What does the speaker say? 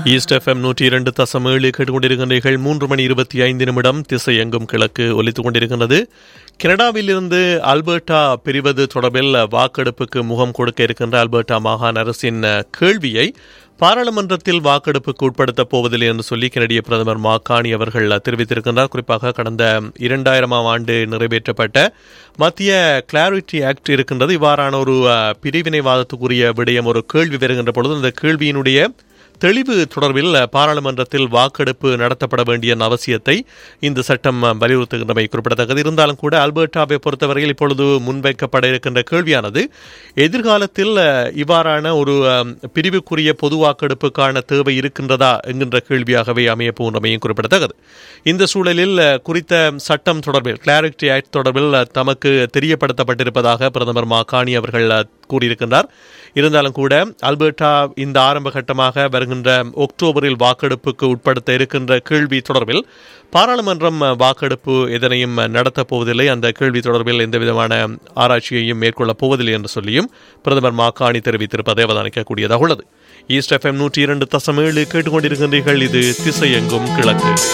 east FM நூற்றி இரண்டு தசம் ஏழு கேட்டுக்கொண்டிருக்கின்றீர்கள் மூன்று மணி இருபத்தி ஐந்து நிமிடம் திசை எங்கும் கிழக்கு ஒலித்துக் கொண்டிருக்கின்றது கனடாவிலிருந்து அல்பர்டா பிரிவது தொடர்பில் வாக்கெடுப்புக்கு முகம் கொடுக்க இருக்கின்ற அல்பர்டா மாகாண அரசின் கேள்வியை பாராளுமன்றத்தில் வாக்கெடுப்புக்கு உட்படுத்தப் போவதில்லை என்று சொல்லி கனடிய பிரதமர் மாக்காணி அவர்கள் தெரிவித்திருக்கின்றார் குறிப்பாக கடந்த இரண்டாயிரமாம் ஆண்டு நிறைவேற்றப்பட்ட மத்திய கிளாரிட்டி ஆக்ட் இருக்கின்றது இவ்வாறான ஒரு பிரிவினைவாதத்துக்குரிய விடயம் ஒரு கேள்வி வருகின்ற பொழுது அந்த கேள்வியினுடைய தெளிவு தொடர்பில் பாராளுமன்றத்தில் வாக்கெடுப்பு நடத்தப்பட வேண்டிய அவசியத்தை இந்த சட்டம் வலியுறுத்துகின்றமை குறிப்பிடத்தக்கது இருந்தாலும் கூட அல்பர்டாவை பொறுத்தவரையில் இப்பொழுது முன்வைக்கப்பட இருக்கின்ற கேள்வியானது எதிர்காலத்தில் இவ்வாறான ஒரு பிரிவுக்குரிய பொது வாக்கெடுப்புக்கான தேவை இருக்கின்றதா என்கின்ற கேள்வியாகவே அமைய போன்றமையும் குறிப்பிடத்தக்கது இந்த சூழலில் குறித்த சட்டம் தொடர்பில் கிளாரிட்டி ஆக்ட் தொடர்பில் தமக்கு தெரியப்படுத்தப்பட்டிருப்பதாக பிரதமர் மாகாணி அவர்கள் கூறியிருக்கின்றார் இருந்தாலும் கூட அல்பர்டா இந்த ஆரம்ப கட்டமாக வருகின்ற அக்டோபரில் வாக்கெடுப்புக்கு உட்படுத்த இருக்கின்ற கேள்வி தொடர்பில் பாராளுமன்றம் வாக்கெடுப்பு எதனையும் நடத்தப் போவதில்லை அந்த கேள்வி தொடர்பில் எந்த விதமான ஆராய்ச்சியையும் மேற்கொள்ளப் போவதில்லை என்று சொல்லியும் பிரதமர் மாக்காணி தெரிவித்திருப்பதை அவதானிக்கக்கூடியதாக உள்ளது ஈஸ்ட் எஃப்எம் நூற்றி இரண்டு தசம் ஏழு கேட்டுக்கொண்டிருக்கின்றீர்கள் இது திசையெங்கும் கிழக்கு